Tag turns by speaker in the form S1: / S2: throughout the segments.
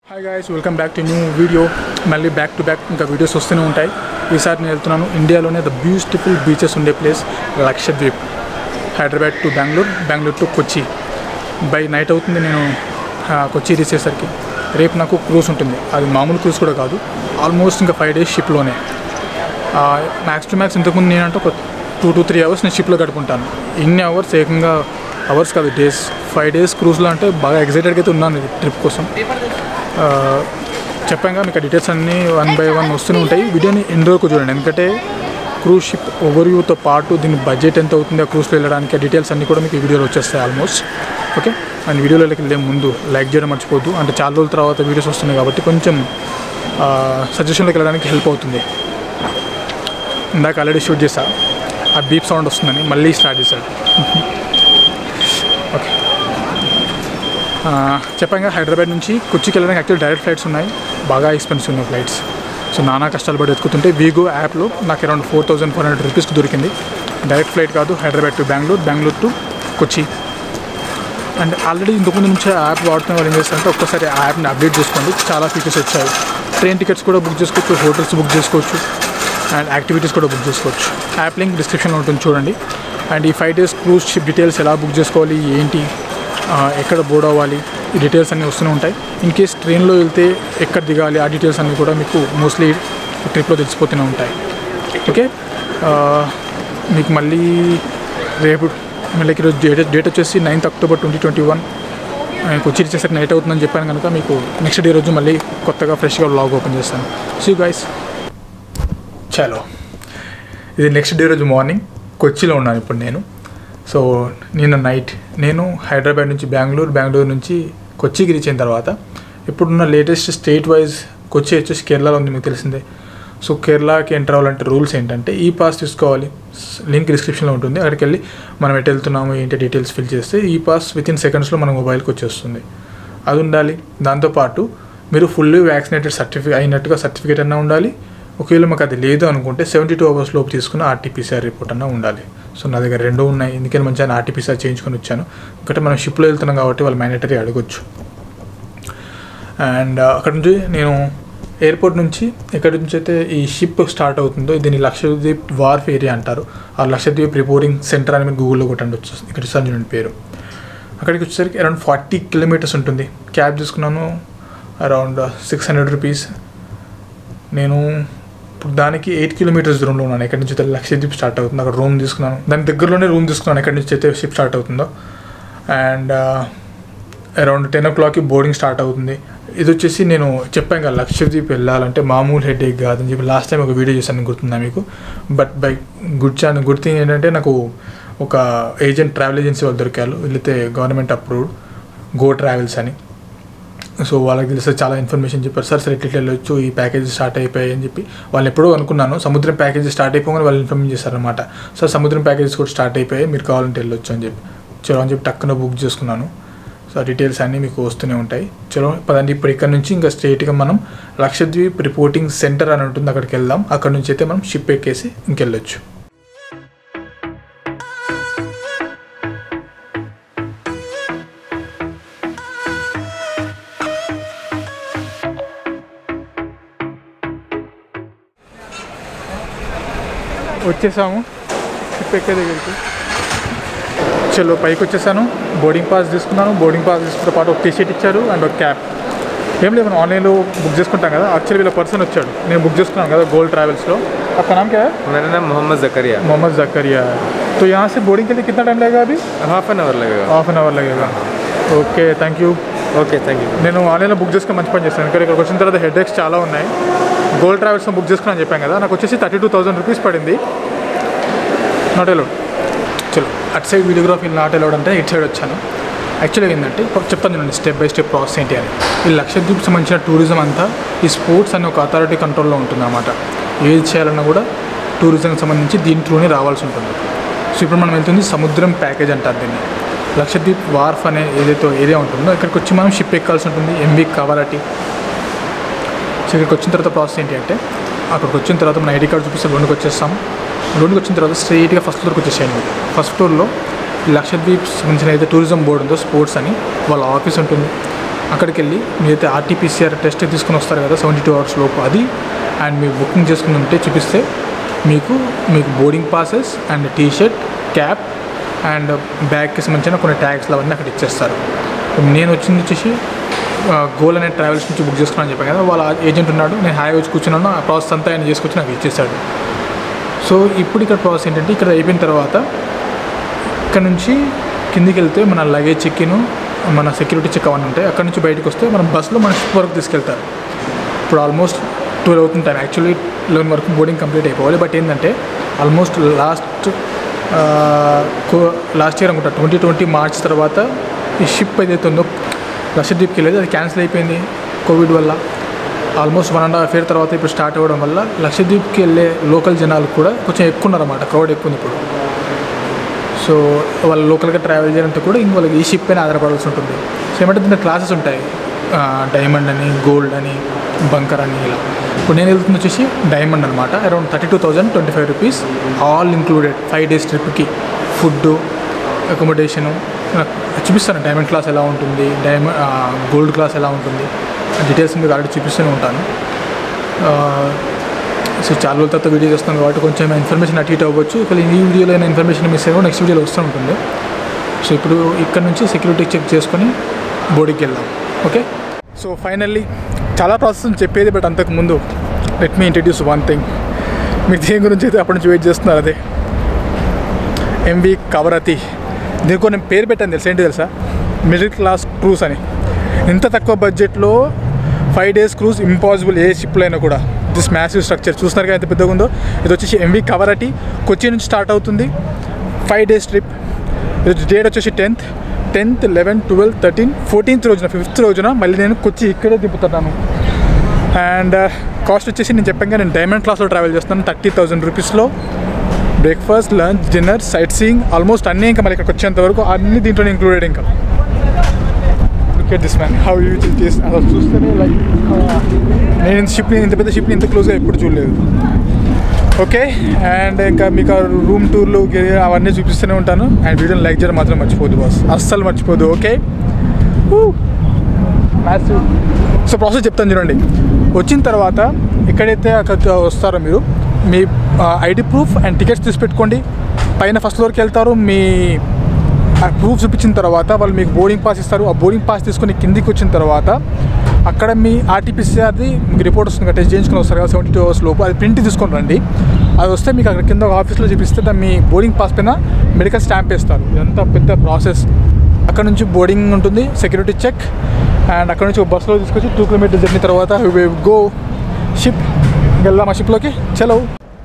S1: Hi guys welcome back to new video మళ్ళీ back to back ఇంకా videos వస్తూనే ఉంటాయి ఈసారి నేను వెళ్తున్నాను ఇండియాలోనే ద బ్యూటిఫుల్ బీచెస్ ఉండే place Lakshadweep Hyderabad to Bengaluru Bengaluru to Kochi by night అవుతుంది నేను ఆ, కొచ్చి రీచ్ అయ్యేసరికి రేపు నాకు క్రూజ్ ఉంటుంది అది మామూలు క్రూజ్ కూడా కాదు ఆల్మోస్ట్ ఇంకా ఫైవ్ డేస్ షిప్లోనే మ్యాక్స్ టు మ్యాక్స్ ఇంతకుముందు నేనంటే ఒక టూ టు త్రీ అవర్స్ నేను షిప్లో గడుపుకుంటాను ఇన్ని అవర్స్ ఏకంగా అవర్స్ కాదు డేస్ ఫైవ్ డేస్ క్రూజ్లో అంటే బాగా ఎగ్జైటెడ్గా అయితే ఉన్నాను ఇది ట్రిప్ కోసం ఆ, చెప్పాక మీకు ఆ డీటెయిల్స్ అన్నీ వన్ బై వన్ వస్తూనే ఉంటాయి వీడియోని ఎన్ని వరకు చూడండి ఎందుకంటే క్రూజ్ షిప్ ఓవర్వ్యూతో పాటు దీని బడ్జెట్ ఎంత అవుతుంది ఆ క్రూజ్లో వెళ్ళడానికి ఆ డీటెయిల్స్ అన్నీ కూడా మీకు ఈ వీడియోలో వచ్చేస్తాయి ఆల్మోస్ట్ ఓకే అండ్ వీడియోలోకి వెళ్ళే ముందు లైక్ చేయడం మర్చిపోద్దు అంటే చాలా రోజుల తర్వాత వీడియోస్ వస్తున్నాయి కాబట్టి కొంచెం సజెషన్లోకి వెళ్ళడానికి హెల్ప్ అవుతుంది ఇందాక ఆల్రెడీ షూట్ చేశా ఆ బీప్ సౌండ్ వస్తుందని మళ్ళీ స్టార్ట్ చేశాడు ఓకే ఆ, చెప్పాక హైదరాబాద్ నుంచి కొచ్చికి వెళ్ళడానికి యాక్చువల్ డైరెక్ట్ ఫ్లైట్స్ ఉన్నాయి బాగా ఎక్స్పెన్సివ్ ఉన్నాయి ఫ్లైట్స్ సో నానా కష్టాలు పడి ఎత్తుకుతుంటే వీగో యాప్లో నాకు around four thousand four hundred రూపీస్కి దొరికింది డైరెక్ట్ ఫ్లైట్ కాదు Hyderabad to Bengaluru Bengaluru to Kochi and already ఇంతకుముందు నుంచి ఆ యాప్ వాడుతున్న వాళ్ళు ఏం చేస్తారంటే ఒక్కసారి ఆ యాప్ని అప్డేట్ చేసుకోండి చాలా ఫీచర్స్ వచ్చాయి ట్రైన్ టికెట్స్ కూడా బుక్ చేసుకోవచ్చు హోటల్స్ బుక్ చేసుకోవచ్చు అండ్ యాక్టివిటీస్ కూడా బుక్ చేసుకోవచ్చు యాప్ లింక్ డిస్క్రిప్షన్లో ఉంటుంది చూడండి అండ్ ఈ five days cruise ship details ఎలా బుక్ చేసుకోవాలి ఏంటి ఆ, ఎక్కడ బోర్డ్ అవ్వాలి ఈ డీటెయిల్స్ అన్నీ వస్తూనే ఉంటాయి ఇన్ కేస్ ట్రైన్లో వెళ్తే ఎక్కడ దిగాలి ఆ డీటెయిల్స్ అన్నీ కూడా మీకు మోస్ట్లీ ట్రిప్లో తెలిసిపోతూనే ఉంటాయి ఓకే ఆ, మీకు మళ్ళీ రేపు మళ్ళీ ఈరోజు డేట్ డేట్ వచ్చేసి ninth October twenty twenty one Kochi వచ్చేసరికి నైట్ అవుతుందని చెప్పాను కనుక మీకు నెక్స్ట్ డే రోజు మళ్ళీ కొత్తగా ఫ్రెష్గా బ్లాగ్ ఓపెన్ చేస్తాను సీ గైస్ చలో ఇది నెక్స్ట్ డే రోజు మార్నింగ్ కొచ్చిలో ఉన్నాను ఇప్పుడు నేను సో నిన్న నైట్ నేను హైదరాబాద్ నుంచి బెంగళూరు బెంగళూరు నుంచి కొచ్చికి రీచ్ అయిన తర్వాత ఇప్పుడున్న లేటెస్ట్ స్టేట్ వైజ్ కొచ్చి వచ్చేసి కేరళలో ఉంది మీకు తెలిసిందే సో కేరళకి ఎంటర్ అవ్వాలంటే రూల్స్ ఏంటంటే ఈ పాస్ తీసుకోవాలి లింక్ డిస్క్రిప్షన్లో ఉంటుంది అక్కడికి వెళ్ళి మనం ఎటు వెళ్తున్నాము ఏంటి డీటెయిల్స్ ఫిల్ చేస్తే ఈ పాస్ విత్ ఇన్ సెకండ్స్లో మన మొబైల్కి వచ్చేస్తుంది అది ఉండాలి దాంతోపాటు మీరు ఫుల్లీ వ్యాక్సినేటెడ్ సర్టిఫికేట్ అయినట్టుగా సర్టిఫికేట్ అన్నా ఉండాలి ఒకవేళ మాకు అది లేదు అనుకుంటే సెవెంటీ టూ అవర్స్ లోపు తీసుకున్న ఆర్టీపీసీఆర్ రిపోర్ట్ అన్నా ఉండాలి సో నా దగ్గర రెండు ఉన్నాయి ఎందుకని మంచిగా ఆర్టీపీసీఆర్ చేయించుకొని వచ్చాను ఒకటి మనం షిప్లో వెళ్తున్నాం కాబట్టి వాళ్ళు మ్యాండేటరీ అడగొచ్చు అండ్ అక్కడ నుంచి నేను ఎయిర్పోర్ట్ నుంచి ఎక్కడి నుంచి అయితే ఈ షిప్ స్టార్ట్ అవుతుందో దీన్ని లక్షద్వీప్ వార్ఫ్ ఏరియా అంటారు ఆ లక్షద్వీప్ రిపోర్టింగ్ సెంటర్ అని మీరు గూగుల్లో కొట్టండి వచ్చేస్తుంది ఇక్కడ ఇస్తాను చూడండి పేరు అక్కడికి వచ్చేసరికి అరౌండ్ ఫార్టీ కిలోమీటర్స్ ఉంటుంది క్యాబ్ తీసుకున్నాను అరౌండ్ సిక్స్ హండ్రెడ్ రూపీస్ నేను ఇప్పుడు దానికి ఎయిట్ కిలోమీటర్స్ దూరంలో ఉన్నాను ఎక్కడి నుంచి అయితే లక్షద్వీప్ స్టార్ట్ అవుతుంది అక్కడ రూమ్ తీసుకున్నాను దాని దగ్గరలోనే రూమ్ తీసుకున్నాను ఎక్కడి నుంచి అయితే షిప్ స్టార్ట్ అవుతుందో అండ్ అరౌండ్ టెన్ ఓ క్లాక్కి బోర్డింగ్ స్టార్ట్ అవుతుంది ఇది వచ్చేసి నేను చెప్పాను కదా లక్షద్వీప్ వెళ్ళాలంటే మామూలు హెడ్ ఏక్ కాదని చెప్పి లాస్ట్ టైం ఒక వీడియో చేశాను గుర్తుందా మీకు but by good chance good thing ఏంటంటే నాకు ఒక ఏజెంట్ ట్రావెల్ ఏజెన్సీ వాళ్ళు దొరికారు వీళ్ళైతే గవర్నమెంట్ అప్రూవ్డ్ గో ట్రావెల్స్ అని సో వాళ్ళకి తెలిస్తే చాలా ఇన్ఫర్మేషన్ చెప్పారు సార్ సార్ ఇట్లా ఇట్లా వెళ్ళొచ్చు ఈ ప్యాకేజ్ స్టార్ట్ అయిపోయాయి అని చెప్పి వాళ్ళు ఎప్పుడో అనుకున్నాను సముద్రం ప్యాకేజ్ స్టార్ట్ అయిపోగానే వాళ్ళు ఇన్ఫర్మేషన్ చేశారనమాట సార్ సముద్రం ప్యాకేజెస్ కూడా స్టార్ట్ అయిపోయాయి మీరు కావాలంటే వెళ్ళొచ్చు అని చెప్పి చలో అని చెప్పి టక్కున బుక్ చేసుకున్నాను సో ఆ డీటెయిల్స్ అన్నీ మీకు వస్తూనే ఉంటాయి చలో పదండి ఇప్పుడు ఇక్కడ నుంచి ఇంకా స్ట్రైట్గా మనం లక్షద్వీప్ రిపోర్టింగ్ సెంటర్ అని ఉంటుంది అక్కడికి వెళ్దాం అక్కడ నుంచి అయితే మనం షిప్ ఎక్కేసి ఇంకెళ్ళొచ్చు వచ్చేసాము షిప్ ఎక్కే దగ్గరికి చలో పైకి వచ్చేసాను బోర్డింగ్ పాస్ తీసుకున్నాను బోర్డింగ్ పాస్ తీసుకున్న పాటు ఒక టీ షర్ట్ ఇచ్చారు అండ్ ఒక క్యాప్ ఏం లేదు మనం ఆన్లైన్లో బుక్ చేసుకుంటాం కదా యాక్చువల్లీ వీళ్ళ పర్సన్ వచ్చాడు నేను బుక్ చేసుకున్నాను కదా గోల్డ్ ట్రావెల్స్లో आपका नाम क्या है
S2: मेरा नाम मोहम्मद जकरिया
S1: मोहम्मद जकरिया तो यहाँ से बोर्डिंग के लिए कितना टाइम लगेगा अभी
S2: हाफ एन आवर लगेगा
S1: హాఫ్ అన్ అవర్ लगेगा okay thank you
S2: okay thank you
S1: నేను ఆన్లైన్లో బుక్ చేసుకుని మంచి పని చేస్తాను ఇక్కడ ఇక్కడికి వచ్చిన తర్వాత హెడ్ ఎక్స్ చాలా ఉన్నాయి గోల్డ్ ట్రావెల్స్లో బుక్ చేసుకుని చెప్పాను కదా నాకు వచ్చేసి థర్టీ టూ థౌసండ్ రూపీస్ పడింది నాట్ అలౌడ్ చలో అటు సైడ్ వీడియోగ్రఫీ నాట్ అలౌడ్ అంటే ఇటు సైడ్ వచ్చాను యాక్చువల్గా ఏంటంటే ఇప్పుడు చెప్తాను చూడండి స్టెప్ బై స్టెప్ ప్రాసెస్ ఏంటి అని ఈ లక్షద్వీప్ సంబంధించిన టూరిజం అంతా ఈ స్పోర్ట్స్ అనే ఒక అథారిటీ కంట్రోల్లో ఉంటుందన్నమాట ఏది చేయాలన్నా కూడా టూరిజంకి సంబంధించి దీని త్రూనే రావాల్సి ఉంటుంది సో ఇప్పుడు మనం వెళ్తుంది సముద్రం ప్యాకేజ్ అంటారు దీన్ని లక్షద్వీప్ వార్ఫ్ అనే ఏదైతే ఏరియా ఉంటుందో ఇక్కడికి వచ్చి మనం షిప్ ఎక్కాల్సి ఉంటుంది ఎంబీ కవరటి సో ఇక్కడికి వచ్చిన తర్వాత ప్రాసెస్ ఏంటి అంటే అక్కడికి వచ్చిన తర్వాత మన ఐడి కార్డ్ చూపిస్తే లోన్కి వచ్చేస్తాం లోన్కి వచ్చిన తర్వాత స్ట్రైట్గా ఫస్ట్ ఫ్లోర్కి వచ్చేసేయండి మీరు ఫస్ట్ ఫ్లోర్లో లక్షద్వీప్ సంబంధించిన అయితే టూరిజం బోర్డు ఉందో స్పోర్ట్స్ అని వాళ్ళ ఆఫీస్ ఉంటుంది అక్కడికి వెళ్ళి మీరైతే ఆర్టీపీసీఆర్ టెస్ట్ తీసుకుని వస్తారు కదా సెవెంటీ టూ అవర్స్ లోపు అది అండ్ మీరు బుకింగ్ చేసుకుని ఉంటే చూపిస్తే మీకు మీకు boarding passes and T shirt cap and బ్యాగ్కి సంబంధించిన కొన్ని ట్యాగ్స్లు అవన్నీ అక్కడ ఇచ్చేస్తారు నేను వచ్చింది వచ్చేసి గోల్ అనే ట్రావెల్స్ నుంచి బుక్ చేసుకున్నాను చెప్పాను కదా వాళ్ళ ఏజెంట్ ఉన్నాడు నేను హాయిగా వచ్చి కూర్చున్నాను ఆ ప్రాసెస్ అంతా ఆయన చేసుకొచ్చి నాకు ఇచ్చేసాడు సో ఇప్పుడు ఇక్కడ ప్రాసెస్ ఏంటంటే ఇక్కడ అయిపోయిన తర్వాత ఇక్కడ నుంచి కిందికి వెళ్తే మన లగేజ్ చెక్కిను మన సెక్యూరిటీ చెక్ అవన్నీ ఉంటాయి అక్కడ నుంచి బయటకు వస్తే మనం బస్సులో మన షిప్ వరకు తీసుకెళ్తారు ఇప్పుడు ఆల్మోస్ట్ ట్వెల్వ్ అవుతుంది టైం యాక్చువల్లీ లెవెన్ వరకు బోర్డింగ్ కంప్లీట్ అయిపోవాలి బట్ ఏంటంటే ఆల్మోస్ట్ లాస్ట్ లాస్ట్ ఇయర్ అనుకుంటా ట్వంటీ ట్వంటీ మార్చ్ తర్వాత ఈ షిప్ ఏదైతే ఉందో లక్షద్వీప్కి వెళ్ళేది అది క్యాన్సిల్ అయిపోయింది కోవిడ్ వల్ల almost one and half year తర్వాత ఇప్పుడు స్టార్ట్ అవ్వడం వల్ల లక్షద్వీప్కి వెళ్ళే లోకల్ జనాలు కూడా కొంచెం ఎక్కువ ఉన్నారన్నమాట క్రౌడ్ ఎక్కువ ఉంది ఇప్పుడు సో వాళ్ళు లోకల్గా ట్రావెల్ చేయాలంటే కూడా ఇంక వాళ్ళకి ఈ షిప్ పైన ఆధారపడాల్సి ఉంటుంది సో ఏమంటే దీంట్లో క్లాసెస్ ఉంటాయి డైమండ్ అని గోల్డ్ అని బంకర్ అని ఇలా ఇప్పుడు నేను వెళ్తుంది వచ్చేసి డైమండ్ అనమాట around thirty two thousand twenty five rupees all included five days ట్రిప్కి ఫుడ్ అకామిడేషను చూపిస్తాను డైమండ్ క్లాస్ ఎలా ఉంటుంది డైమండ్ గోల్డ్ క్లాస్ ఎలా ఉంటుంది డీటెయిల్స్ మీకు ఆల్రెడీ చూపిస్తూనే ఉంటాను ఆ, సో చాలా రోజుల తర్వాత వీడియో చేస్తాను కాబట్టి కొంచెం ఇన్ఫర్మేషన్ అటు ఇటు అవ్వచ్చు ఒకవేళ ఈ వీడియోలో అయినా ఇన్ఫర్మేషన్ మిస్ అయినా నెక్స్ట్ వీడియోలో వస్తూ ఉంటుంది సో ఇప్పుడు ఇక్కడ నుంచి సెక్యూరిటీ చెక్ చేసుకొని బోర్డుకి వెళ్దాం ఓకే సో ఫైనల్లీ చాలా ప్రాసెస్ అని చెప్పేది బట్ అంతకు ముందు let me introduce one thing మీరు దేని గురించి అయితే అప్పటి నుంచి వెయిట్ చేస్తున్నారు అదే ఎంవి కవరతి దీనికి నేను పేరు పెట్టాను తెలుసా ఏంటి తెలుసా మిడిల్ క్లాస్ క్రూజ్ అని ఇంత తక్కువ బడ్జెట్లో ఫైవ్ డేస్ క్రూజ్ ఇంపాసిబుల్ ఏ షిప్లో అయినా కూడా దిస్ మ్యాసివ్ స్ట్రక్చర్ చూస్తున్నారు కదా ఎంత పెద్దగా ఉందో ఇది వచ్చేసి ఎంవి కవరటి కొచ్చి నుంచి స్టార్ట్ అవుతుంది ఫైవ్ డేస్ ట్రిప్ డేట్ వచ్చేసి tenth tenth eleven twelve thirteen fourteenth రోజున ఫిఫ్త్ రోజున మళ్ళీ నేను కొచ్చి ఇక్కడే దింపుతున్నాను అండ్ కాస్ట్ వచ్చేసి నేను చెప్పాను నేను డైమండ్ క్లాస్లో ట్రావెల్ చేస్తున్నాను థర్టీ థౌజండ్ రూపీస్లో breakfast lunch dinner sightseeing almost అన్నీ ఇంకా మళ్ళీ ఇక్కడికి వచ్చేంత వరకు అన్ని దీంట్లో ఇంక్లూడెడ్ ఇంకా look this man how you చేసి అసలు చూస్తేనే లైక్ నేను షిప్ని ఇంత పెద్ద షిప్ని ఇంత క్లోజ్గా ఎప్పుడు చూడలేదు ఓకే అండ్ ఇంకా మీకు రూమ్ టూర్లు గే- అవన్నీ చూపిస్తూనే ఉంటాను అండ్ వీడియోని లైక్ చేయడం మాత్రం మర్చిపోదు బాస్ అస్సలు మర్చిపోదు ఓకే సో ప్రాసెస్ చెప్తాను చూడండి వచ్చిన తర్వాత ఎక్కడైతే అక్కడ వస్తారో మీరు మీ ఐడి ప్రూఫ్ అండ్ టికెట్స్ తీసి పెట్టుకోండి పైన ఫస్ట్ ఫ్లోర్కి వెళ్తారు మీ ఆ ప్రూఫ్ చూపించిన తర్వాత వాళ్ళు మీకు బోర్డింగ్ పాస్ ఇస్తారు ఆ బోర్డింగ్ పాస్ తీసుకొని కిందికి వచ్చిన తర్వాత అక్కడ మీ ఆర్టీపీసీఆర్ది మీకు రిపోర్ట్ వస్తుంది టెస్ట్ చేయించుకొని వస్తారు కదా సెవెంటీ టూ అవర్స్ లోపు అది ప్రింట్ తీసుకొని రండి అది వస్తే మీకు అక్కడ కింద ఒక ఆఫీస్లో చూపిస్తే దాన్ని మీ బోర్డింగ్ పాస్ పైన మెడికల్ స్టాంప్ వేస్తారు ఇదంతా పెద్ద ప్రాసెస్ అక్కడ నుంచి బోర్డింగ్ ఉంటుంది సెక్యూరిటీ చెక్ అండ్ అక్కడ నుంచి ఒక బస్సులో తీసుకొచ్చి టూ కిలోమీటర్ జర్నీ తర్వాత గో షిప్ వెళ్దాం ఆ షిప్లోకి చలో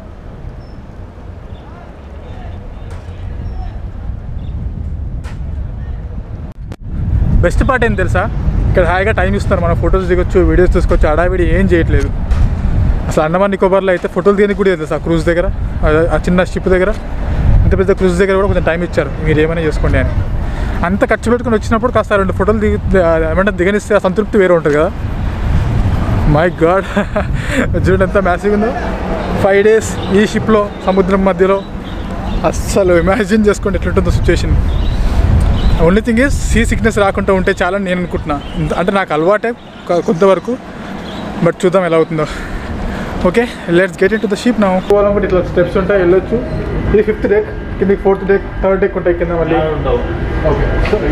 S1: బెస్ట్ పార్ట్ ఏం తెలుసా ఇక్కడ హాయిగా టైం ఇస్తారు మన ఫొటోస్ దిగొచ్చు వీడియోస్ తీసుకోవచ్చు అడావిడి ఏం చేయట్లేదు అసలు అండమాన్ నికోబార్లో అయితే ఫోటోలు తీయడానికి కూడా తెలుసా క్రూజ్ దగ్గర ఆ- ఆ చిన్న షిప్ దగ్గర ఇంత పెద్ద క్రూజ్ దగ్గర కూడా కొంచెం టైం ఇచ్చారు మీరు ఏమైనా చేసుకోండి అని అంత ఖర్చు పెట్టుకుని వచ్చినప్పుడు కాస్త రెండు ఫోటోలు దిగి ఏమంటే దిగనిస్తే ఆ సంతృప్తి వేరే ఉంటుంది కదా మై గాడ్ చూడండి ఎంత మ్యాసివ్ ఉందో ఫైవ్ డేస్ ఈ షిప్లో సముద్రం మధ్యలో అస్సలు ఇమాజిన్ చేసుకోండి ఎట్లుంటుందో situation only thing is seasickness రాకుండా ఉంటే చాలా నేను అనుకుంటున్నా ఇంత- అంటే నాకు అలవాటే కొ- కొంతవరకు బట్ చూద్దాం ఎలా అవుతుందో okay let's get into the ship నా పోవాలనుకుంటే ఇట్లా స్టెప్స్ ఉంటాయి వెళ్ళొచ్చు ఇది ఫిఫ్త్ డేక్ కింద ఫోర్త్ డేక్ థర్డ్ డేక్ ఉంటాయి కింద మళ్ళీ ఓకే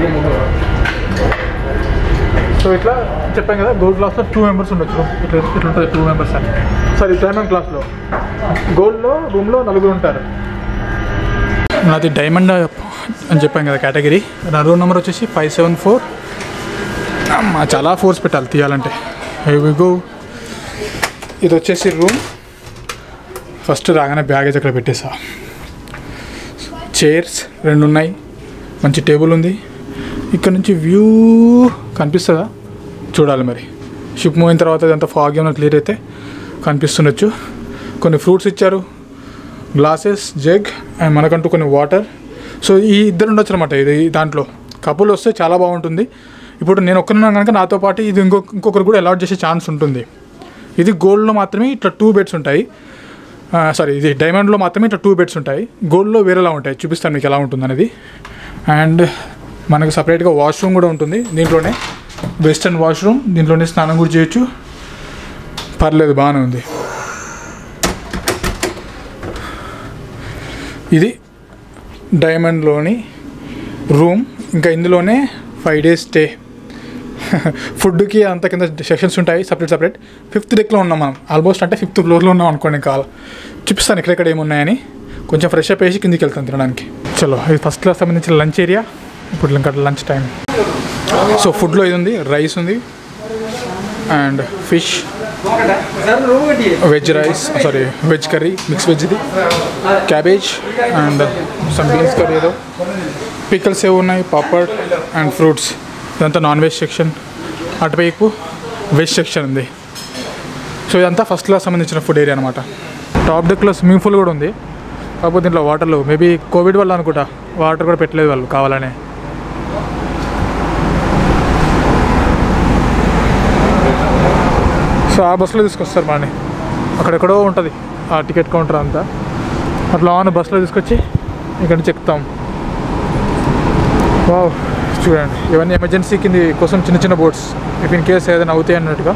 S1: సో ఇట్లా చెప్పాను కదా గోల్డ్ క్లాస్లో టూ మెంబర్స్ ఉండొచ్చు ఇట్లా ఇట్లా ఉంటుంది టూ మెంబర్స్ అని సారీ డైమండ్ క్లాస్లో గోల్డ్లో రూమ్లో నలుగురు ఉంటారు నాది డైమండ్ అని చెప్పాను కదా కేటగిరీ నా రూమ్ నెంబర్ వచ్చేసి ఫైవ్ సెవెన్ ఫోర్ అమ్మా చాలా ఫోర్స్ పెట్టాలి తీయాలంటే వి గో ఇది వచ్చేసి రూమ్ ఫస్ట్ రాగానే బ్యాగేజ్ అక్కడ పెట్టేసా చైర్స్ రెండు ఉన్నాయి మంచి టేబుల్ ఉంది ఇక్కడ నుంచి వ్యూ కనిపిస్తుందా చూడాలి మరి షిప్ మూవ్ అయిన తర్వాత ఇదంతా ఫాగ్ ఏమైనా క్లియర్ అయితే కనిపిస్తుండొచ్చు కొన్ని ఫ్రూట్స్ ఇచ్చారు గ్లాసెస్ జగ్ అండ్ మనకంటూ కొన్ని వాటర్ సో ఈ ఇద్దరు ఉండొచ్చు అనమాట ఇది దాంట్లో కపుల్ వస్తే చాలా బాగుంటుంది ఇప్పుడు నేను ఒక్కరున్నాను కనుక నాతో పాటు ఇది ఇంకొక ఇంకొకరు కూడా అలాట్ చేసే ఛాన్స్ ఉంటుంది ఇది గోల్డ్లో మాత్రమే ఇట్లా టూ బెడ్స్ ఉంటాయి సారీ ఇది డైమండ్లో మాత్రమే ఇట్లా టూ బెడ్స్ ఉంటాయి గోల్డ్లో వేరేలా ఉంటాయి చూపిస్తాను మీకు ఎలా ఉంటుంది అనేది అండ్ మనకు సపరేట్గా వాష్రూమ్ కూడా ఉంటుంది దీంట్లోనే వెస్టర్న్ వాష్రూమ్ దీంట్లోనే స్నానం కూడా చేయొచ్చు పర్లేదు బాగానే ఉంది ఇది డైమండ్లోని రూమ్ ఇంకా ఇందులోనే ఫైవ్ డేస్ స్టే ఫుడ్కి అంత కింద సెక్షన్స్ ఉంటాయి సపరేట్ సపరేట్ ఫిఫ్త్ డెక్లో ఉన్నాం మనం ఆల్మోస్ట్ అంటే ఫిఫ్త్ ఫ్లోర్లో ఉన్నాం అనుకోండి కాల్ చూపిస్తాను ఎక్కడెక్కడ ఏమున్నాయని కొంచెం ఫ్రెష్ అప్ వేసి కిందికి వెళ్తాను తినడానికి చలో ఇది ఫస్ట్ క్లాస్ సంబంధించిన లంచ్ ఏరియా ఇప్పుడు ఇంకా లంచ్ టైం సో ఫుడ్లో ఇది ఉంది రైస్ ఉంది and fish veg rice sorry veg curry mix veg ఇది cabbage and some beans curry ఏదో పికల్స్ ఏవి ఉన్నాయి పాపడ్ అండ్ ఫ్రూట్స్ ఇదంతా నాన్ వెజ్ సెక్షన్ అటువైపు వెజ్ సెక్షన్ ఉంది సో ఇదంతా ఫస్ట్ క్లాస్ సంబంధించిన ఫుడ్ ఏరియా అనమాట టాప్ డెక్లో స్విమ్మింగ్ పూల్ కూడా ఉంది కాకపోతే దీంట్లో వాటర్లు మేబీ కోవిడ్ వల్ల అనుకుంటా వాటర్ కూడా పెట్టలేదు వాళ్ళు కావాలనే సో ఆ బస్సులో తీసుకొస్తారు మనని అక్కడెక్కడో ఉంటుంది ఆ టికెట్ కౌంటర్ అంతా అట్లా ఆన్ బస్సులో తీసుకొచ్చి ఇక్కడ నుంచి ఎక్కుతాం వావ్ చూడండి ఇవన్నీ ఎమర్జెన్సీ కింద కోసం చిన్న చిన్న బోట్స్ ఇఫ్ ఇన్ కేస్ ఏదైనా అవుతాయి అన్నట్టుగా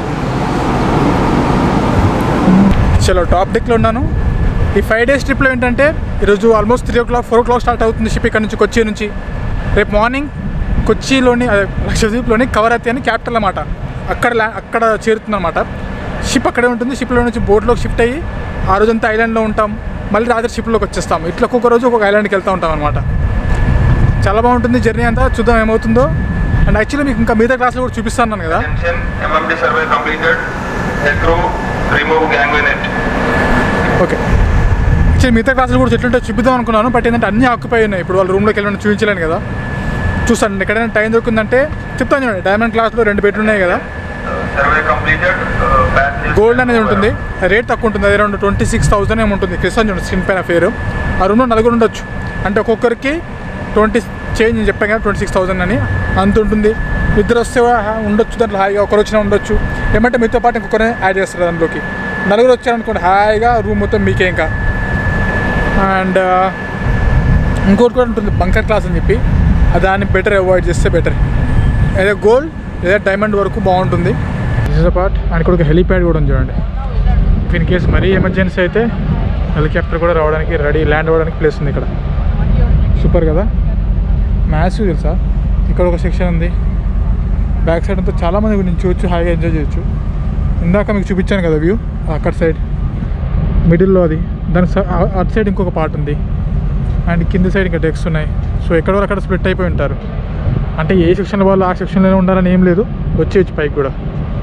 S1: చలో టాప్ డెక్లో ఉన్నాను ఈ ఫైవ్ డేస్ ట్రిప్లో ఏంటంటే ఈరోజు almost three o'clock four o'clock start అవుతుంది షిప్ ఇక్కడ నుంచి కొచ్చి నుంచి రేపు మార్నింగ్ కొచ్చిలోని అదే లక్షద్వీప్లోని కవరత్తి అని క్యాపిటల్ అన్నమాట అక్కడ ల్యా- అక్కడ చేరుతుంది అనమాట షిప్ అక్కడే ఉంటుంది షిప్లో నుంచి బోట్లోకి షిఫ్ట్ అయ్యి ఆ రోజంతా ఐలాండ్లో ఉంటాం మళ్ళీ రాత్రి షిప్లోకి వచ్చేస్తాం ఇట్లా ఒక్కొక్క రోజు ఒక్కొక్క ఐలాండ్కి వెళ్తూ ఉంటాం అనమాట చాలా బాగుంటుంది జర్నీ అంతా చూద్దాం ఏమవుతుందో అండ్ యాక్చువల్లీ మీకు ఇంకా మిగతా క్లాస్లో కూడా చూపిస్తాను కదా
S3: Attention, MMD survey completed. The crew remove gangway net.
S1: Okay actually మిగతా క్లాసులు కూడా ఎట్లుంటే చూపిద్దాం అనుకున్నాను బట్ ఏంటంటే అన్నీ ఆక్యుపై ఉన్నాయి ఇప్పుడు వాళ్ళు రూమ్లోకి వెళ్ళి చూపించలేను కదా చూస్తాను ఎక్కడైనా టైం దొరికిందంటే చెప్తాను చూడండి డైమండ్ క్లాస్లో రెండు బెడ్లు ఉన్నాయి కదా
S3: Uh, survey completed. Uh, passengers-
S1: gold అనేది ఉంటుంది రేట్ తక్కువ ఉంటుంది అది అరౌండ్ ట్వంటీ సిక్స్ థౌసండ్ ఏమి ఉంటుంది క్రిస్టన్ చూడండి స్క్రీన్ పైన పేరు ఆ రూమ్లో నలుగురు ఉండొచ్చు అంటే ఒక్కొక్కరికి ట్వంటీ చేంజ్ నేను చెప్పాను కదా ట్వంటీ సిక్స్ థౌసండ్ అని అంత ఉంటుంది ఇద్దరు వస్తే కూడా హా- ఉండొచ్చు దాంట్లో హాయిగా ఒకరు వచ్చినా ఉండొచ్చు ఏమంటే మీతో పాటు ఇంకొకరే యాడ్ చేస్తారు దాంట్లోకి నలుగురు వచ్చారనుకోండి హాయిగా రూమ్ మొత్తం మీకే ఇంకా అండ్ ఇంకోటి కూడా ఉంటుంది బంకర్ క్లాస్ అని చెప్పి ఆ దాన్ని బెటర్ అవాయిడ్ చేస్తే బెటర్ ఏదో గోల్డ్ లేదా డైమండ్ వరకు బాగుంటుంది దిస్ పార్ట్ అండ్ ఇక్కడ ఒక హెలిప్యాడ్ కూడా ఉంది చూడండి ఇన్ కేస్ మరీ ఎమర్జెన్సీ అయితే హెలికాప్టర్ కూడా రావడానికి రెడీ ల్యాండ్ అవ్వడానికి ప్లేస్ ఉంది ఇక్కడ సూపర్ కదా మ్యాథ్స్ తెలుసా ఇక్కడ ఒక సెక్షన్ ఉంది బ్యాక్ సైడ్ అంతా చాలామంది నేను చూడొచ్చు హాయిగా ఎంజాయ్ చేయొచ్చు ఇందాక మీకు చూపించాను కదా వ్యూ అక్కడ సైడ్ మిడిల్లో అది దాని స- ఆ- అటు సైడ్ ఇంకొక పార్ట్ ఉంది అండ్ కింద సైడ్ ఇంకా డెక్స్ ఉన్నాయి సో ఎక్కడ వరకు అక్కడ స్ప్లిట్ అయిపోయి ఉంటారు అంటే ఏ సెక్షన్ వాళ్ళు ఆ సెక్షన్లోనే ఉండాలని ఏం లేదు వచ్చేయచ్చు పైకి కూడా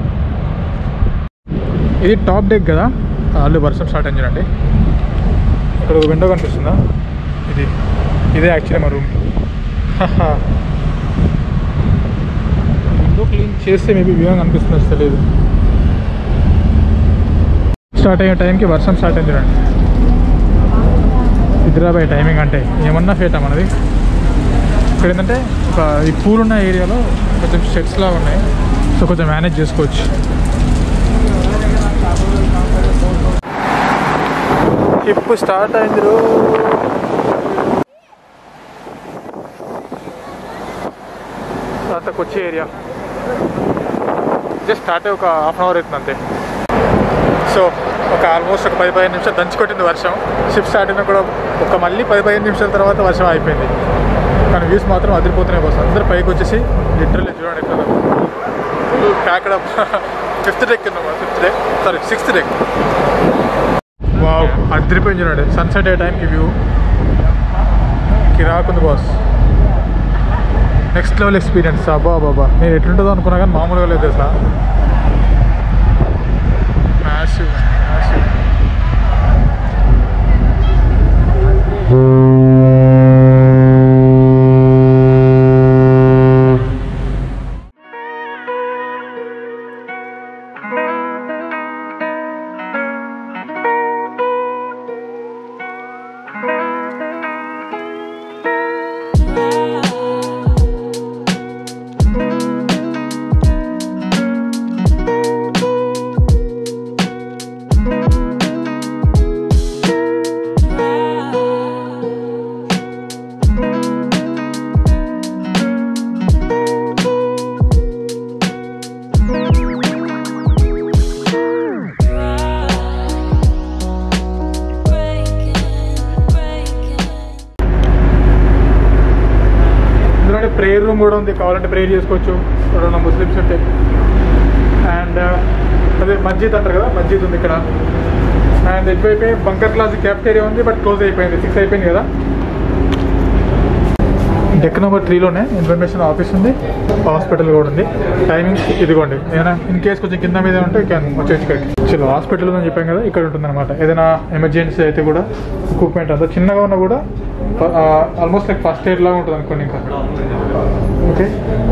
S1: ఇది టాప్ డెక్ కదా ఆల్రెడీ వర్షం స్టార్ట్ అయింది చూడండి ఇక్కడ ఒక విండో కనిపిస్తుందా ఇది ఇదే యాక్చువల్లీ మా రూమ్ విండో క్లీన్ చేస్తే మేబీ వ్యూ కనిపిస్తుంది తెలియదు స్టార్ట్ అయ్యే టైంకి వర్షం స్టార్ట్ అయింది చూడండి హైదరాబాద్ టైమింగ్ అంటే ఏమన్నా ఫేటా మనది ఇక్కడ ఏంటంటే ఒక ఈ పూల్ ఉన్న ఏరియాలో కొంచెం షెడ్స్ లాగా ఉన్నాయి సో కొంచెం మేనేజ్ చేసుకోవచ్చు ఇప్పుడు స్టార్ట్ అయింది రో అంత కొచ్చి ఏరియా జస్ట్ స్టార్ట్ అయ్యి ఒక హాఫ్ అన్ అవర్ అవుతుంది అంతే సో ఒక ఆల్మోస్ట్ ఒక పది పదిహేను నిమిషాలు దంచి కొట్టింది వర్షం షిప్ స్టార్ట్ అయినా కూడా ఒక మళ్ళీ పది పదిహేను నిమిషాల తర్వాత వర్షం అయిపోయింది కానీ వ్యూస్ మాత్రం అదిరిపోతున్నాయి కోసం అందరూ పైకి వచ్చేసి లిటరల్లీ చూడండి ఎట్లా full packed up fifth deck ఉన్నాం fifth deck sorry sixth deck wow అదిరిపోయింది చూడండి సన్సెట్ అయ్యే టైంకి వ్యూ కిరాకుంది బాస్ నెక్స్ట్ లెవెల్ ఎక్స్పీరియన్స్ అబ్బా బాబా నేను ఎట్లుంటుందో అనుకున్నా కానీ మామూలుగా లేదు అసలు మ్యాసివ్ మ్యాసివ్ రూమ్ కూడా ఉంది కావాలంటే ప్రేయర్ చేసుకోవచ్చు ఎవరైనా ముస్లిమ్స్ ఉంటే అండ్ అదే మస్జిద్ అంటారు కదా మస్జిద్ ఉంది ఇక్కడ అండ్ ఇటువైపే బంకర్ క్లాస్ క్యాఫ్టేరియా ఉంది బట్ క్లోజ్ అయిపోయింది సిక్స్ అయిపోయింది కదా డెక్ నెంబర్ త్రీలోనే ఇన్ఫర్మేషన్ ఆఫీస్ ఉంది హాస్పిటల్ కూడా ఉంది టైమింగ్స్ ఇదిగోండి ఏదైనా ఇన్ కేస్ కొంచెం కింద మీద ఉంటే క్యాన్ వచ్చేసి ఇక్కడికి చలో హాస్పిటల్ ఉందని చెప్పాం కదా ఇక్కడ ఉంటుంది అనమాట ఏదైనా ఎమర్జెన్సీ అయితే కూడా ఎక్విప్మెంట్ అంతా చిన్నగా ఉన్నా కూడా ఆల్మోస్ట్ లైక్ ఫస్ట్ ఇయర్ లాగా ఉంటుంది అనుకోండి ఇంకా ఓకే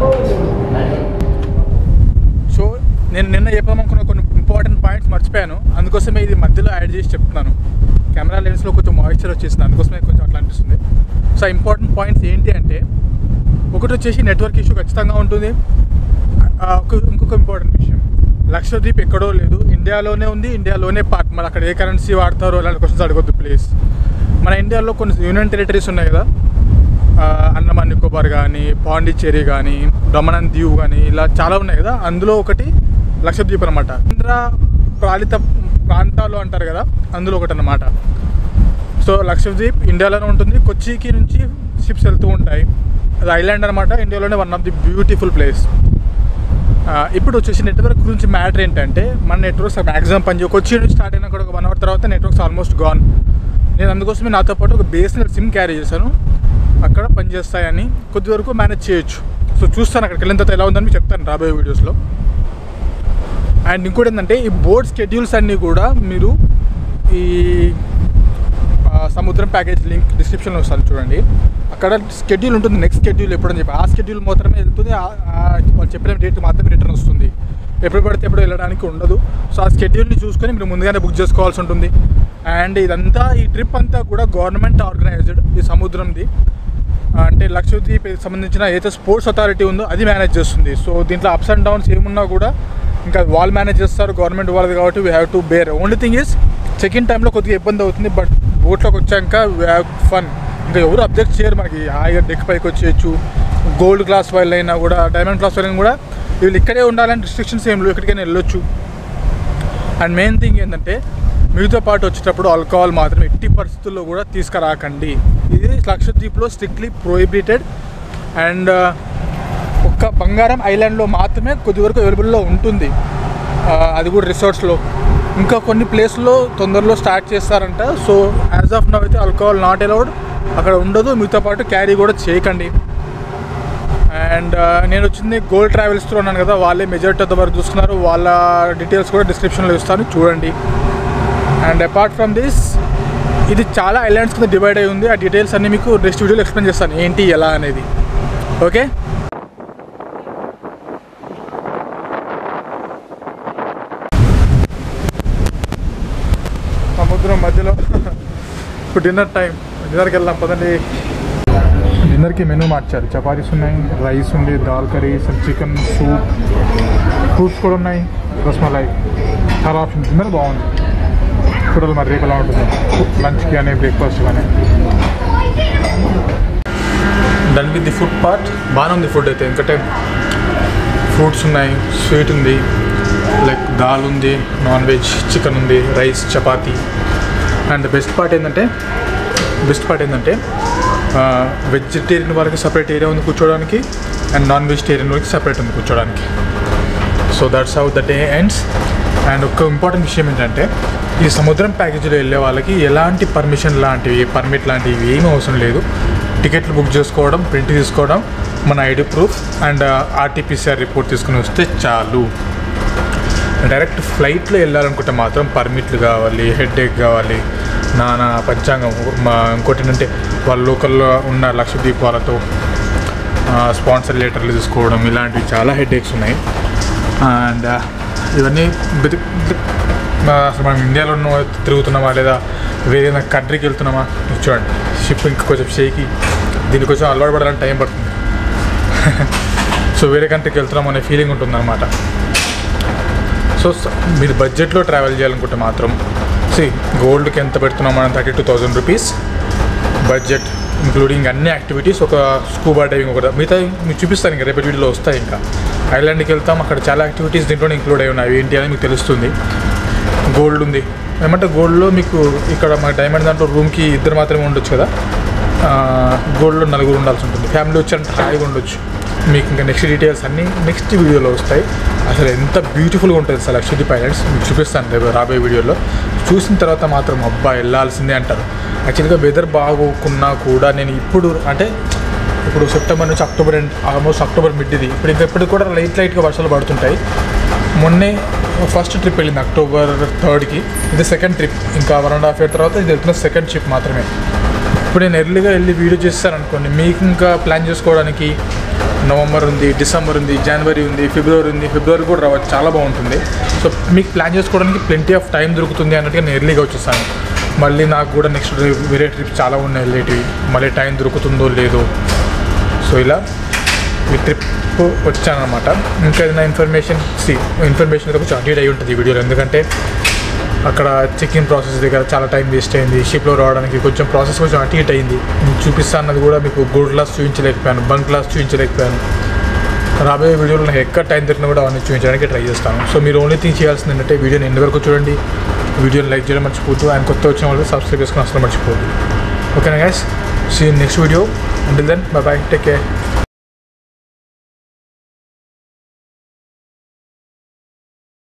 S1: సో నేను నిన్న చెప్పామనుకున్న కొన్ని ఇంపార్టెంట్ పాయింట్స్ మర్చిపోయాను అందుకోసమే ఇది మధ్యలో యాడ్ చేసి చెప్తున్నాను కెమెరా లెన్స్లో కొంచెం మాయిశ్చర్ వచ్చేసింది అందుకోసమే కొంచెం అట్లా అనిపిస్తుంది సో ఇంపార్టెంట్ పాయింట్స్ ఏంటి అంటే ఒకటి వచ్చేసి నెట్వర్క్ ఇష్యూ ఖచ్చితంగా ఉంటుంది ఆ, ఒక- ఇంకొక ఇంపార్టెంట్ విషయం లక్షద్వీప్ ఎక్కడో లేదు ఇండియాలోనే ఉంది ఇండియాలోనే పార్ట్ మరి అక్కడ ఏ కరెన్సీ వాడతారో అలాంటి క్వశ్చన్స్ అడగొద్దు ప్లీజ్ మన ఇండియాలో కొన్ని యూనియన్ టెరిటరీస్ ఉన్నాయి కదా ఆ, అండమాన్ నికోబార్ కానీ పాండిచ్చేరి కానీ దమన్ దీవ్ కానీ ఇలా చాలా ఉన్నాయి కదా అందులో ఒకటి లక్షద్వీప్ అనమాట కేంద్ర పాలిత ప్రాంతాలు అంటారు కదా అందులో ఒకటి అనమాట సో లక్షద్వీప్ ఇండియాలోనే ఉంటుంది కొచ్చికి నుంచి షిప్స్ వెళ్తూ ఉంటాయి అది ఐలాండ్ అనమాట ఇండియాలోనే one of the beautiful place ఇప్పుడు వచ్చేసి నెట్వర్క్ గురించి మ్యాటర్ ఏంటంటే మన నెట్వర్క్స్ మ్యాక్సిమం పని కొచ్చి నుంచి స్టార్ట్ అయినా కూడా ఒక వన్ అవర్ తర్వాత నెట్వర్క్స్ ఆల్మోస్ట్ గాన్ నేను అందుకోసమే నాతో పాటు ఒక బేస్నల్ సిమ్ క్యారీ చేశాను అక్కడ పనిచేస్తాయని కొద్ది వరకు మేనేజ్ చేయొచ్చు సో చూస్తాను అక్కడికి వెళ్ళిన తర్వాత ఎలా ఉందని మీకు చెప్తాను రాబోయే వీడియోస్లో అండ్ ఇంకోటి ఏంటంటే ఈ బోర్డ్ స్కెడ్యూల్స్ అన్నీ కూడా మీరు ఈ ఆ, సముద్రం ప్యాకేజ్ లింక్ డిస్క్రిప్షన్లో వస్తాను చూడండి అక్కడ స్కెడ్యూల్ ఉంటుంది నెక్స్ట్ స్కెడ్యూల్ ఎప్పుడని చెప్పి ఆ స్కెడ్యూల్ మాత్రమే వెళ్తుంది ఆ- ఆ వాళ్ళు చెప్పిన డేట్ మాత్రమే రిటర్న్ వస్తుంది ఎప్పుడు పడితే ఎప్పుడు వెళ్ళడానికి ఉండదు సో ఆ స్కెడ్యూల్ని చూసుకొని మీరు ముందుగానే బుక్ చేసుకోవాల్సి ఉంటుంది అండ్ ఇదంతా ఈ ట్రిప్ అంతా కూడా గవర్నమెంట్ ఆర్గనైజ్డ్ ఈ సముద్రంది అంటే లక్షద్వీప్ సంబంధించిన ఏదైతే స్పోర్ట్స్ అథారిటీ ఉందో అది మేనేజ్ చేస్తుంది సో దీంట్లో అప్స్ అండ్ డౌన్స్ ఏమున్నా కూడా ఇంకా వాళ్ళు మేనేజ్ చేస్తారు గవర్నమెంట్ వాళ్ళది కాబట్టి we have to bear only thing is check in టైంలో కొద్దిగా ఇబ్బంది అవుతుంది బట్ బోట్లోకి వచ్చాక వీ హ్యావ్ ఫన్ ఇంకా ఎవరు అబ్జెక్ట్ చేయరు మనకి హాయిగా డెక్ పైకి వచ్చేయచ్చు గోల్డ్ క్లాస్ వాళ్ళు అయినా కూడా డైమండ్ క్లాస్ వాళ్ళైనా కూడా వీళ్ళు ఇక్కడే ఉండాలని రిస్ట్రిక్షన్స్ ఏం లేవు ఎక్కడికైనా వెళ్ళొచ్చు అండ్ మెయిన్ థింగ్ ఏంటంటే మీతో పాటు వచ్చేటప్పుడు ఆల్కహాల్ మాత్రం ఎట్టి పరిస్థితుల్లో కూడా తీసుకురాకండి ఇది లక్షద్వీప్లో స్ట్రిక్ట్లీ ప్రొహిబిటెడ్ అండ్ ఒక్క బంగారం ఐలాండ్లో మాత్రమే కొద్ది వరకు అవైలబుల్లో ఉంటుంది ఆ, అది కూడా రిసార్ట్స్లో ఇంకా కొన్ని ప్లేస్లో తొందరలో స్టార్ట్ చేస్తారంట సో యాజ్ ఆఫ్ నవ్ అయితే ఆల్కహాల్ నాట్ అలౌడ్ అక్కడ ఉండదు మీతో పాటు క్యారీ కూడా చేయకండి అండ్ నేను వచ్చింది గోల్డ్ ట్రావెల్స్తో ఉన్నాను కదా వాళ్ళే మెజారిటీ అంత వరకు చూస్తున్నారు వాళ్ళ డీటెయిల్స్ కూడా డిస్క్రిప్షన్లో ఇస్తాను చూడండి అండ్ అపార్ట్ ఫ్రమ్ దిస్ ఇది చాలా ఐలాండ్స్ కింద డివైడ్ అయి ఉంది ఆ డీటెయిల్స్ అన్ని మీకు నెక్స్ట్ వీడియోలో ఎక్స్ప్లెయిన్ చేస్తాను ఏంటి ఎలా అనేది ఓకే సముద్రం మధ్యలో ఇప్పుడు డిన్నర్ టైం డిన్నర్కి వెళ్దాం పదండి డిన్నర్కి మెనూ మార్చారు చపాతీస్ ఉన్నాయి రైస్ ఉంది dal curry some chicken soup fruits కూడా ఉన్నాయి రస్మలై చాలా ఆప్షన్ డిన్నర్ బాగుంది చూడాలి మరి రేపు ఎలా ఉంటుంది లంచ్కి కానీ బ్రేక్ఫాస్ట్ కానీ done with the food part బాగానే ఉంది ఫుడ్ అయితే ఎందుకంటే ఫ్రూట్స్ ఉన్నాయి స్వీట్ ఉంది లైక్ దాల్ ఉంది నాన్ వెజ్ చికెన్ ఉంది rice chapati and best part ఏంటంటే బెస్ట్ పార్ట్ ఏంటంటే వెజిటేరియన్ వాళ్ళకి సపరేట్ ఏరియా ఉంది కూర్చోవడానికి అండ్ నాన్ వెజిటేరియన్ వాళ్ళకి సపరేట్ ఉంది కూర్చోవడానికి so that's how the day ends and ఒక ఇంపార్టెంట్ విషయం ఏంటంటే ఈ సముద్రం ప్యాకేజీలో వెళ్ళే వాళ్ళకి ఎలాంటి పర్మిషన్ లాంటివి పర్మిట్ లాంటివి ఏమీ అవసరం లేదు టికెట్లు బుక్ చేసుకోవడం ప్రింట్ తీసుకోవడం మన ID proof and RTPCR report తీసుకుని వస్తే చాలు డైరెక్ట్ ఫ్లైట్లో వెళ్ళాలనుకుంటే మాత్రం పర్మిట్లు కావాలి హెడ్ ఎక్ కావాలి నానా పంచాంగం మా ఇంకోటి ఏంటంటే వాళ్ళ లోకల్లో ఉన్న లక్షద్వీప్ వాళ్ళతో స్పాన్సర్ లెటర్లు తీసుకోవడం ఇలాంటివి చాలా హెడ్ ఎక్స్ ఉన్నాయి అండ్ ఇవన్నీ బతి- బతి- మా- అసలు మనం ఇండియాలో ఉన్న తిరుగుతున్నామా లేదా వేరే కంట్రీకి వెళ్తున్నామా ఇది చూడండి షిప్ ఇంకా కొంచెం షేకి దీనికి కొంచెం అలవాటు పడాలని టైం పడుతుంది సో వేరే కంట్రీకి వెళ్తున్నాం అనే ఫీలింగ్ ఉంటుందన్నమాట సో స- మీరు బడ్జెట్లో ట్రావెల్ చేయాలనుకుంటే మాత్రం సి గోల్డ్కి ఎంత పెడుతున్నాం మనం thirty two thousand rupees budget including అన్ని యాక్టివిటీస్ ఒక స్కూబా డైవింగ్ ఒకటి మిగతా మీకు చూపిస్తాను ఇంకా రేపటి వీడియోలో వస్తాయి ఇంకా ఐలాండ్కి వెళ్తాం అక్కడ చాలా యాక్టివిటీస్ దీంట్లోనే ఇంక్లూడ్ అయి ఉన్నాయి అవి ఏంటి అని మీకు తెలుస్తుంది గోల్డ్ ఉంది ఏమంటే గోల్డ్లో మీకు ఇక్కడ మన డైమండ్ దాంట్లో రూమ్కి ఇద్దరు మాత్రమే ఉండొచ్చు కదా ఆ, గోల్డ్లో నలుగురు ఉండాల్సి ఉంటుంది ఫ్యామిలీ వచ్చి అంటే హాయిగా ఉండొచ్చు మీకు ఇంకా నెక్స్ట్ డీటెయిల్స్ అన్నీ నెక్స్ట్ వీడియోలో వస్తాయి అసలు ఎంత బ్యూటిఫుల్గా ఉంటుంది అసలు అక్షుది పైలట్స్ మీకు చూపిస్తాను రేపు రాబోయే వీడియోలో చూసిన తర్వాత మాత్రం అబ్బా వెళ్ళాల్సిందే అంటారు యాక్చువల్గా వెదర్ బాగోకున్నా కూడా నేను ఇప్పుడు అంటే ఇప్పుడు సెప్టెంబర్ నుంచి October end almost October mid ఇది ఇప్పుడు ఇంకా ఇప్పుడు కూడా లైట్ లైట్గా వర్షాలు పడుతుంటాయి మొన్నే ఫస్ట్ ట్రిప్ వెళ్ళింది అక్టోబర్ థర్డ్కి ఇది సెకండ్ ట్రిప్ ఇంకా వన్ అండ్ హాఫ్ ఇయర్ తర్వాత ఇది వెళ్తున్న సెకండ్ ట్రిప్ మాత్రమే ఇప్పుడు నేను ఎర్లీగా వెళ్ళి వీడియో చేస్తాను అనుకోండి మీకు ఇంకా ప్లాన్ చేసుకోవడానికి నవంబర్ ఉంది డిసెంబర్ ఉంది జనవరి ఉంది ఫిబ్రవరి ఉంది ఫిబ్రవరి కూడా రావచ్చు చాలా బాగుంటుంది సో మీకు ప్లాన్ చేసుకోవడానికి ప్లెంటీ ఆఫ్ టైం దొరుకుతుంది అన్నట్టుగా నేను ఎర్లీగా వచ్చేసాను మళ్ళీ నాకు కూడా నెక్స్ట్ వేరే ట్రిప్స్ చాలా ఉన్నాయి వెళ్ళేటివి మళ్ళీ టైం దొరుకుతుందో లేదో సో ఇలా ఈ ట్రిప్ వచ్చానమాట ఇంకా ఏదైనా ఇన్ఫర్మేషన్ సి ఇన్ఫర్మేషన్ కొంచెం అడ్డీట్ అయి ఉంటుంది ఈ వీడియోలో ఎందుకంటే అక్కడ చెక్ ఇన్ ప్రాసెస్ దగ్గర చాలా టైం వేస్ట్ అయింది షిప్లో రావడానికి కొంచెం ప్రాసెస్ కొంచెం అటు ఇటు అయింది మీకు చూపిస్తా అన్నది కూడా మీకు గోల్డ్ క్లాస్ చూపించలేకపోయాను బంక్ క్లాస్ చూపించలేకపోయాను రాబోయే వీడియోలో నాకు ఎక్కడ టైం దొరికినా కూడా అవన్నీ చూపించడానికి ట్రై చేస్తాను సో మీరు ఓన్లీ థింగ్ చేయాల్సింది ఏంటంటే వీడియోని ఎన్ని వరకు చూడండి వీడియోని లైక్ చేయడం మర్చిపోతూ ఆయన కొత్త వచ్చిన వాళ్ళు సబ్స్క్రైబ్ చేసుకుని అసలు మర్చిపోదు ఓకేనా guys see next video until then bye bye take care